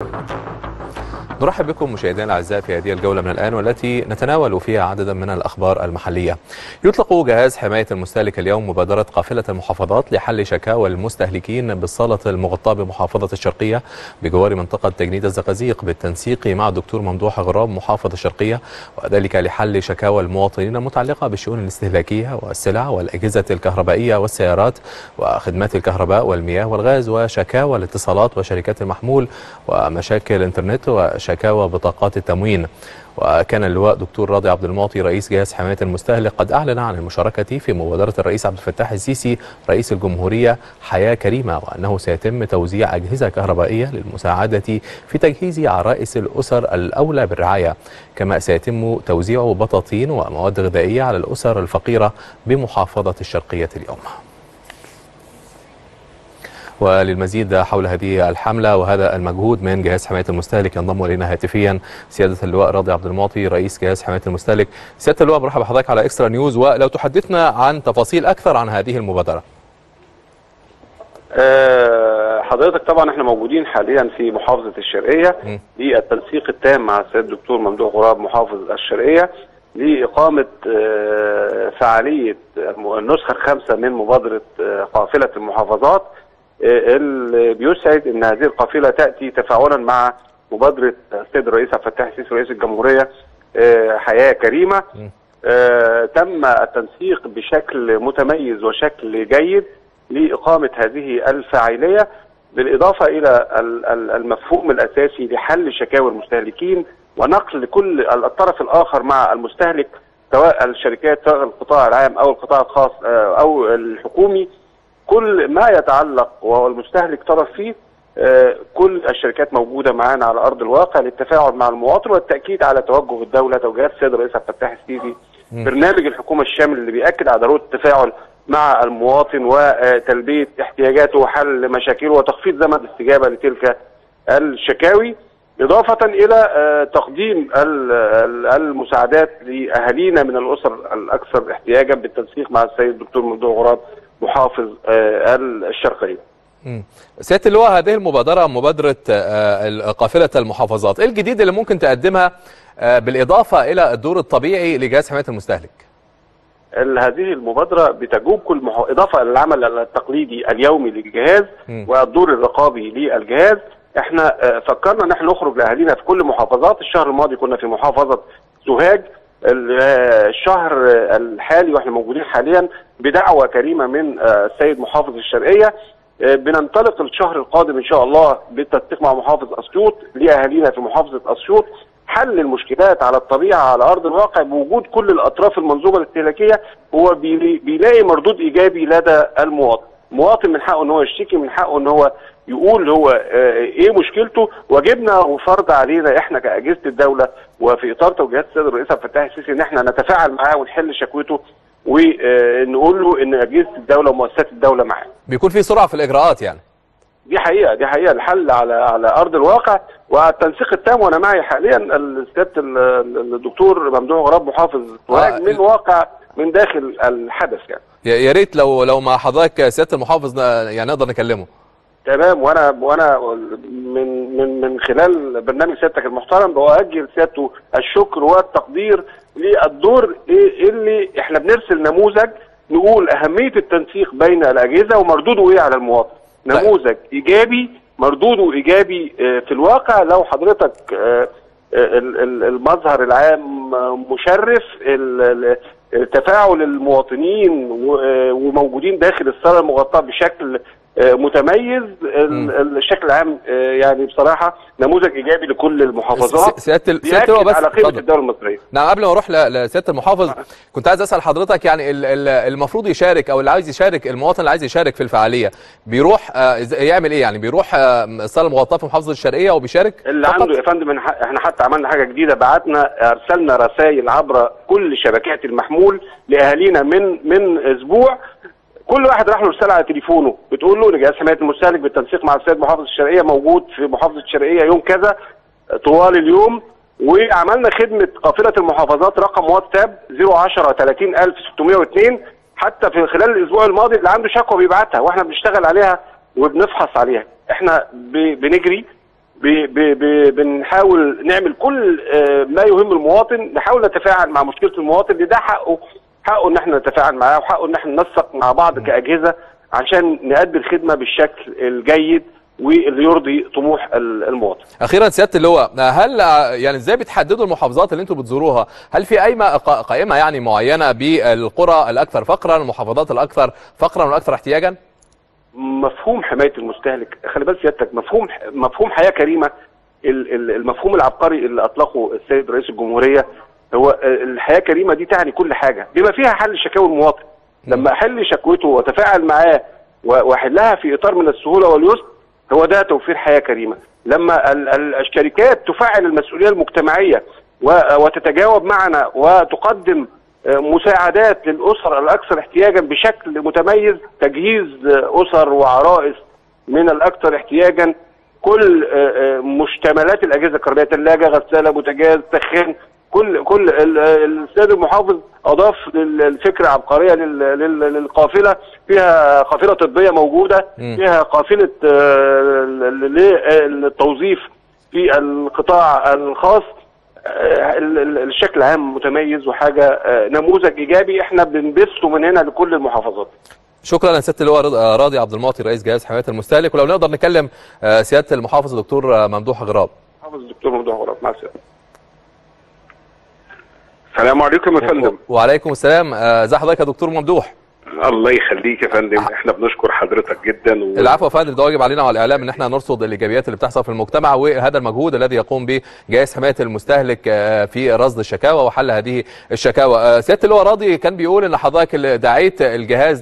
نرحب بكم مشاهدينا الاعزاء في هذه الجوله من الان والتي نتناول فيها عددا من الاخبار المحليه. يطلق جهاز حمايه المستهلك اليوم مبادره قافله المحافظات لحل شكاوى المستهلكين بالصاله المغطاه بمحافظه الشرقيه بجوار منطقه تجنيد الزقازيق بالتنسيق مع الدكتور ممدوح غراب محافظ الشرقيه وذلك لحل شكاوى المواطنين المتعلقه بالشؤون الاستهلاكيه والسلع والاجهزه الكهربائيه والسيارات وخدمات الكهرباء والمياه والغاز وشكاوى الاتصالات وشركات المحمول ومشاكل الانترنت وشكاوى بطاقات التموين وكان اللواء دكتور راضي عبد المعطي رئيس جهاز حمايه المستهلك قد اعلن عن المشاركه في مبادره الرئيس عبد الفتاح السيسي رئيس الجمهوريه حياه كريمه وانه سيتم توزيع اجهزه كهربائيه للمساعده في تجهيز عرائس الاسر الاولى بالرعايه كما سيتم توزيع بطاطين ومواد غذائيه على الاسر الفقيره بمحافظه الشرقيه اليوم وللمزيد حول هذه الحملة وهذا المجهود من جهاز حماية المستهلك ينضم إلينا هاتفيا سيادة اللواء راضي عبد المعطي رئيس جهاز حماية المستهلك سيادة اللواء مرحبا بحضرتك على إكسترا نيوز ولو تحدثنا عن تفاصيل أكثر عن هذه المبادرة أه حضرتك طبعا احنا موجودين حاليا في محافظة الشرقية للتنسيق التام مع السيد الدكتور ممدوح غراب محافظ الشرقية لإقامة أه فعالية النسخة الخامسة من مبادرة أه قافلة المحافظات اللي بيسعد ان هذه القافله تاتي تفاعلا مع مبادره السيد الرئيس عبد الفتاح السيسي رئيس الجمهوريه حياه كريمه تم التنسيق بشكل متميز وشكل جيد لاقامه هذه الفاعليه بالاضافه الى المفهوم الاساسي لحل شكاوى المستهلكين ونقل كل الطرف الاخر مع المستهلك سواء الشركات سواء القطاع العام او القطاع الخاص او الحكومي كل ما يتعلق وهو المستهلك طرف فيه آه كل الشركات موجوده معانا على ارض الواقع للتفاعل مع المواطن والتاكيد على توجه الدوله توجيهات السيد الرئيس عبد الفتاح السيسي برنامج الحكومه الشامل اللي بياكد على ضروره التفاعل مع المواطن وتلبيه احتياجاته وحل مشاكله وتخفيض زمن الاستجابه لتلك الشكاوي اضافه الى آه تقديم المساعدات لاهالينا من الاسر الاكثر احتياجا بالتنسيق مع السيد الدكتور ممدوح غراب محافظ آه الشرقيه. سياده اللواء هذه المبادره مبادره آه قافله المحافظات، ايه الجديد اللي ممكن تقدمها آه بالاضافه الى الدور الطبيعي لجهاز حمايه المستهلك؟ هذه المبادره بتجوب كل محو... اضافه للعمل التقليدي اليومي للجهاز م. والدور الرقابي للجهاز احنا فكرنا ان احنا نخرج لاهالينا في كل محافظات الشهر الماضي كنا في محافظه سوهاج الشهر الحالي واحنا موجودين حاليا بدعوه كريمه من السيد محافظ الشرقيه بننطلق الشهر القادم ان شاء الله بالتنسيق مع محافظ اسيوط لاهالينا في محافظه اسيوط حل المشكلات على الطبيعه على ارض الواقع بوجود كل الاطراف المنظومه الاستهلاكيه هو بيلاقي مردود ايجابي لدى المواطن مواطن من حقه ان هو يشتكي من حقه ان هو يقول هو ايه مشكلته واجبنا وفرض علينا احنا كاجهزه الدوله وفي اطار توجيهات السيد الرئيس عبد الفتاح السيسي ان احنا نتفاعل معاه ونحل شكوته ونقول له ان اجهزه الدوله ومؤسسات الدوله معاه. بيكون في سرعه في الاجراءات يعني. دي حقيقه دي حقيقه الحل على على ارض الواقع والتنسيق التام وانا معي حاليا سياده الدكتور ممدوح غراب محافظ آه من واقع من داخل الحدث يعني. يا ريت لو لو مع حضرتك سياده المحافظ يعني نقدر نكلمه. تمام وانا وانا من من من خلال برنامج سيادتك المحترم بوجه سيادته الشكر والتقدير للدور اللي احنا بنرسل نموذج نقول اهميه التنسيق بين الاجهزه ومردوده ايه على المواطن نموذج ايجابي مردوده ايجابي في الواقع لو حضرتك المظهر العام مشرف تفاعل المواطنين وموجودين داخل الصاله المغطاه بشكل متميز الشكل العام يعني بصراحه نموذج ايجابي لكل المحافظات سياده سياده بس على قيمه الدوله المصريه نعم قبل ما اروح لسياده المحافظ كنت عايز اسال حضرتك يعني المفروض يشارك او اللي عايز يشارك المواطن اللي عايز يشارك في الفعاليه بيروح يعمل ايه يعني بيروح الصاله المغطاه في محافظه الشرقيه وبيشارك اللي فقط؟ عنده يا فندم احنا حتى عملنا حاجه جديده بعتنا ارسلنا رسائل عبر كل شبكات المحمول لاهالينا من من اسبوع كل واحد راح له رساله على تليفونه بتقول له لجهاز حمايه المستهلك بالتنسيق مع السيد محافظ الشرقيه موجود في محافظه الشرقيه يوم كذا طوال اليوم وعملنا خدمه قافله المحافظات رقم واتساب 010 30602 حتى في خلال الاسبوع الماضي اللي عنده شكوى بيبعتها واحنا بنشتغل عليها وبنفحص عليها احنا بنجري ب- ب- ب- بنحاول نعمل كل آه، ما يهم المواطن نحاول نتفاعل مع مشكله المواطن اللي ده حقه حقه ان احنا نتفاعل معاه وحقه ان احنا ننسق مع بعض كاجهزه عشان نأدي الخدمه بالشكل الجيد واللي يرضي طموح ال- المواطن. اخيرا سياده اللواء هل يعني ازاي بتحددوا المحافظات اللي انتم بتزوروها هل في قائمه قا- قائمه يعني معينه بالقرى الاكثر فقرا المحافظات الاكثر فقرا والاكثر احتياجا مفهوم حمايه المستهلك خلي بال سيادتك مفهوم مفهوم حياه كريمه ال- ال- المفهوم العبقري اللي اطلقه السيد رئيس الجمهوريه هو الحياه كريمه دي تعني كل حاجه بما فيها حل شكاوى المواطن لما احل شكوته واتفاعل معاه و- واحلها في اطار من السهوله واليسر هو ده توفير حياه كريمه لما ال- ال- الشركات تفعل المسؤوليه المجتمعيه و- وتتجاوب معنا وتقدم آه، مساعدات للاسر الاكثر احتياجا بشكل متميز تجهيز آه، اسر وعرائس من الاكثر احتياجا كل آه، آه، مشتملات الاجهزه الكهربائيه ثلاجه غساله بوتاجاز سخان كل كل ال- السيد المحافظ اضاف لل- الفكره عبقريه لل- لل- للقافله فيها قافله طبيه موجوده مم. فيها قافله آه، ل- ل- للتوظيف في القطاع الخاص آه، ال- ال- الشكل عام متميز وحاجه آه، نموذج ايجابي احنا بنبثه من هنا لكل المحافظات شكرا يا سياده اللواء رض- راضي عبد المعطي رئيس جهاز حمايه المستهلك ولو نقدر نكلم آه، سياده المحافظ الدكتور آه، ممدوح غراب محافظ الدكتور ممدوح غراب مع السلامه السلام عليكم يا فندم وعليكم السلام آه، ازي حضرتك يا دكتور ممدوح الله يخليك يا فندم احنا بنشكر حضرتك جدا و... العفو يا فندم ده واجب علينا على الاعلام ان احنا نرصد الايجابيات اللي بتحصل في المجتمع وهذا المجهود الذي يقوم به جهاز حمايه المستهلك آه، في رصد الشكاوى وحل هذه الشكاوى آه، سياده اللواء راضي كان بيقول ان حضرتك اللي دعيت الجهاز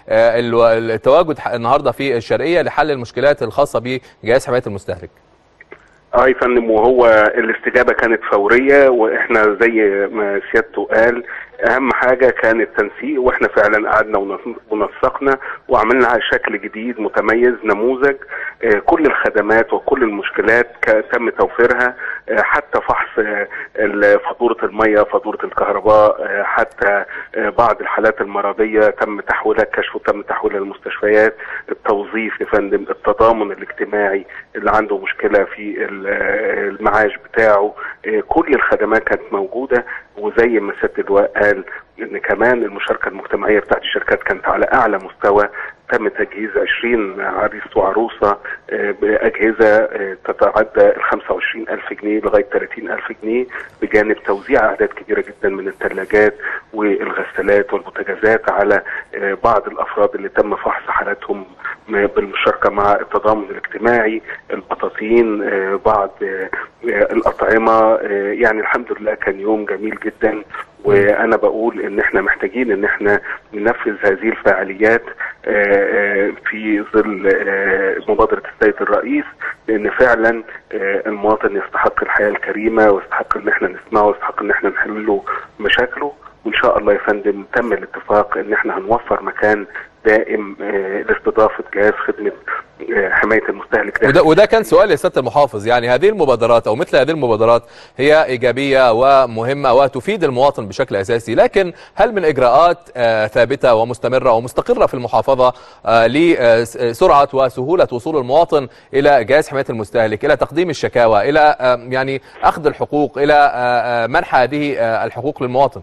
للتواجد النهارده في الشرقيه لحل المشكلات الخاصه بجهاز حمايه المستهلك اه يا فندم وهو الاستجابه كانت فوريه واحنا زي ما سيادته قال اهم حاجه كان التنسيق واحنا فعلا قعدنا ونص- ونسقنا وعملنا على شكل جديد متميز نموذج آه، كل الخدمات وكل المشكلات ك- تم توفيرها آه، حتى فحص آه، ال- فاتوره الميه فاتوره الكهرباء آه، حتى آه، بعض الحالات المرضيه تم تحويلها كشف وتم تحويلها للمستشفيات التوظيف يا فندم التضامن الاجتماعي اللي عنده مشكله في ال- آه، المعاش بتاعه آه، كل الخدمات كانت موجوده وزي ما سياده اللواء قال ان كمان المشاركه المجتمعيه بتاعت الشركات كانت على اعلى مستوى تم تجهيز 20 عريس وعروسه آه، باجهزه آه، تتعدى ال 25 الف جنيه لغايه 30 الف جنيه بجانب توزيع اعداد كبيره جدا من الثلاجات والغسالات والبوتاجازات على آه، بعض الافراد اللي تم فحص حالاتهم م- بالمشاركه مع التضامن الاجتماعي البطاطين آه، بعض آه، آه، الاطعمه آه، يعني الحمد لله كان يوم جميل جدا وانا بقول ان احنا محتاجين ان احنا ننفذ هذه الفعاليات آه، آه، في ظل آه، مبادره السيد الرئيس لان فعلا آه، المواطن يستحق الحياه الكريمه ويستحق ان احنا نسمعه ويستحق ان احنا نحل له مشاكله وان شاء الله يا فندم تم الاتفاق ان احنا هنوفر مكان دائم آه، لاستضافه جهاز خدمه آه، حمايه المستهلك وده, وده كان سؤال يا سياده المحافظ يعني هذه المبادرات او مثل هذه المبادرات هي ايجابيه ومهمه وتفيد المواطن بشكل اساسي لكن هل من اجراءات آه، ثابته ومستمره ومستقره في المحافظه آه، لسرعه وسهوله وصول المواطن الى جهاز حمايه المستهلك الى تقديم الشكاوى الى آه، يعني اخذ الحقوق الى آه، آه، منح هذه آه، الحقوق للمواطن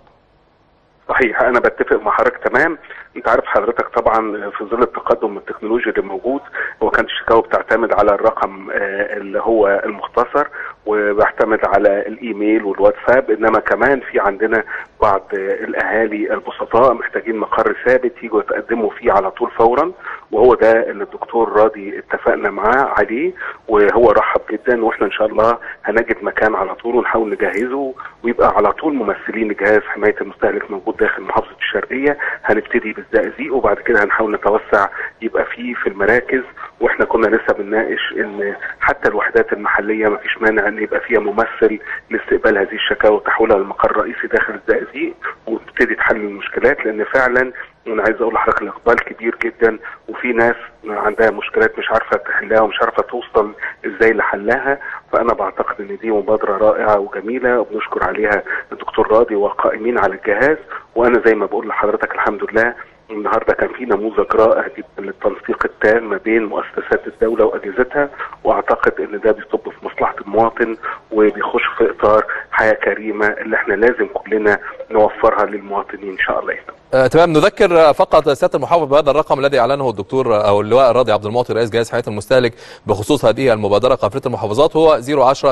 صحيح انا بتفق مع حضرتك تمام انت عارف حضرتك طبعا في ظل التقدم التكنولوجي اللي موجود هو كانت الشكاوى بتعتمد على الرقم آه، اللي هو المختصر وبيعتمد على الايميل والواتساب انما كمان في عندنا بعض آه، الاهالي البسطاء محتاجين مقر ثابت يجوا يتقدموا فيه على طول فورا وهو ده اللي الدكتور راضي اتفقنا معاه عليه وهو رحب جدا واحنا ان شاء الله هنجد مكان على طول ونحاول نجهزه ويبقى على طول ممثلين لجهاز حمايه المستهلك موجود داخل محافظه الشرقيه هنبتدي بالزقازيق وبعد كده هنحاول نتوسع يبقى فيه في المراكز واحنا كنا لسه بنناقش ان حتى الوحدات المحليه ما فيش مانع ان يبقى فيها ممثل لاستقبال هذه الشكاوى وتحويلها للمقر الرئيسي داخل الزقازيق وتبتدي تحل المشكلات لان فعلا انا عايز اقول لحضرتك الاقبال كبير جدا وفي ناس عندها مشكلات مش عارفه تحلها ومش عارفه توصل ازاي لحلها فانا بعتقد ان دي مبادره رائعه وجميله وبنشكر عليها الدكتور راضي والقائمين على الجهاز وانا زي ما بقول لحضرتك الحمد لله النهارده كان في نموذج رائع جدا للتنسيق التام ما بين مؤسسات الدوله واجهزتها واعتقد ان ده بيصب في مصلحه المواطن وبيخش في اطار حياه كريمه اللي احنا لازم كلنا نوفرها للمواطنين ان شاء الله يا فندم. آه، تمام نذكر فقط سياده المحافظ بهذا الرقم الذي اعلنه الدكتور او اللواء راضي عبد المعطي رئيس جهاز حمايه المستهلك بخصوص هذه المبادره قافله المحافظات هو 010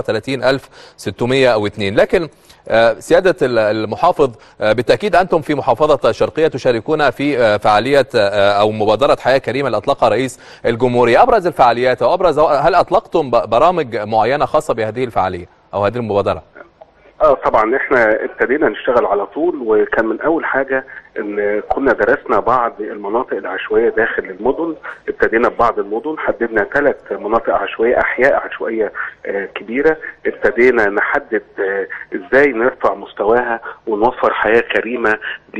30602 لكن آه، سياده ال- المحافظ آه، بالتاكيد انتم في محافظه الشرقيه تشاركون في آه، فعاليه آه، او مبادره حياه كريمه اللي اطلقها رئيس الجمهوريه ابرز الفعاليات وابرز هل اطلقتم ب- برامج معينه خاصه بهذه الفعاليه او هذه المبادره اه طبعا احنا ابتدينا نشتغل على طول وكان من اول حاجه ان كنا درسنا بعض المناطق العشوائيه داخل المدن ابتدينا ببعض المدن حددنا ثلاث مناطق عشوائيه احياء عشوائيه آه كبيره ابتدينا نحدد آه ازاي نرفع مستواها ونوفر حياه كريمه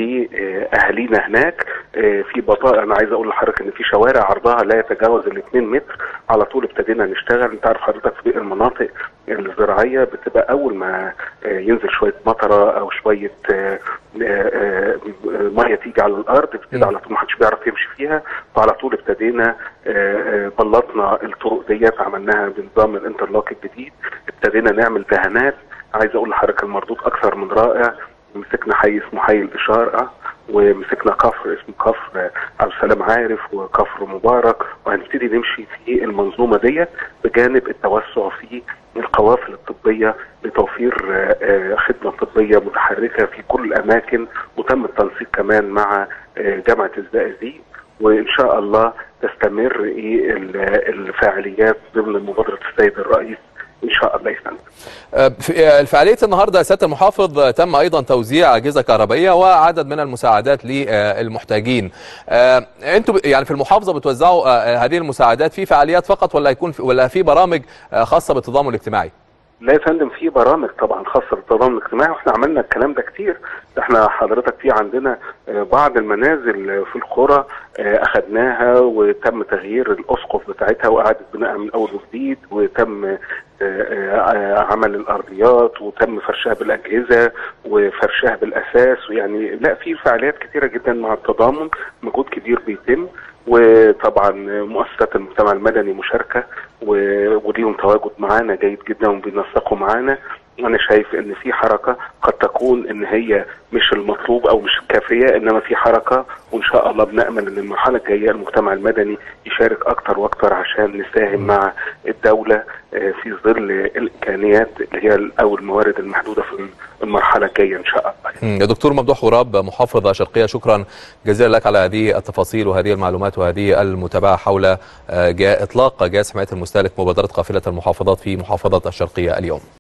لاهالينا هناك آه في بطاقه انا عايز اقول لحضرتك ان في شوارع عرضها لا يتجاوز ال 2 متر على طول ابتدينا نشتغل انت عارف حضرتك في المناطق الزراعيه بتبقى اول ما آه، ينزل شويه مطره او شويه آه، آه، آه، ميه تيجي على الارض بتبتدي على طول ما حدش بيعرف يمشي فيها فعلى طول ابتدينا آه، آه، بلطنا الطرق ديت عملناها بنظام الانترلوك الجديد ابتدينا نعمل دهانات عايز اقول لحضرتك المردود اكثر من رائع مسكنا حي اسمه حي الاشاره ومسكنا كفر اسمه كفر آه، عبد السلام عارف وكفر مبارك وهنبتدي نمشي في المنظومه ديت بجانب التوسع في القوافل الطبيه لتوفير آه، آه، خدمه طبيه متحركه في كل الاماكن وتم التنسيق كمان مع آه، جامعه الزقازيق وان شاء الله تستمر إيه ال- الفعاليات ضمن مبادره السيد الرئيس ان شاء الله يا فندم. آه، في آه، الفعالية النهاردة يا سيادة المحافظ آه، تم أيضا توزيع أجهزة كهربائية وعدد من المساعدات للمحتاجين آه، أنتوا ب- يعني في المحافظة بتوزعوا آه، هذه المساعدات في فعاليات فقط ولا يكون في ولا في برامج آه، خاصة بالتضامن الاجتماعي لا يا فندم في برامج طبعا خاصه بالتضامن الاجتماعي واحنا عملنا الكلام ده كتير احنا حضرتك في عندنا آه، بعض المنازل آه، في القرى آه، اخذناها وتم تغيير الاسقف بتاعتها واعاده بنائها من اول وجديد وتم آه، آه، عمل الارضيات وتم فرشها بالاجهزه وفرشها بالاساس ويعني لا في فعاليات كتيره جدا مع التضامن مجهود كبير بيتم وطبعا مؤسسات المجتمع المدني مشاركه و- وليهم تواجد معانا جيد جدا وبينسقوا معانا انا شايف ان في حركه قد تكون ان هي مش المطلوب او مش كافيه انما في حركه وان شاء الله بنامل ان المرحله الجايه المجتمع المدني يشارك اكتر واكتر عشان نساهم مع الدوله آه، في ظل الامكانيات اللي هي او الموارد المحدوده في المرحله الجايه ان شاء الله مم. يا دكتور ممدوح غراب محافظ شرقية شكرا جزيلا لك على هذه التفاصيل وهذه المعلومات وهذه المتابعة حول آه، جا- إطلاق جهاز حماية المستهلك مبادرة قافلة المحافظات في محافظة الشرقية اليوم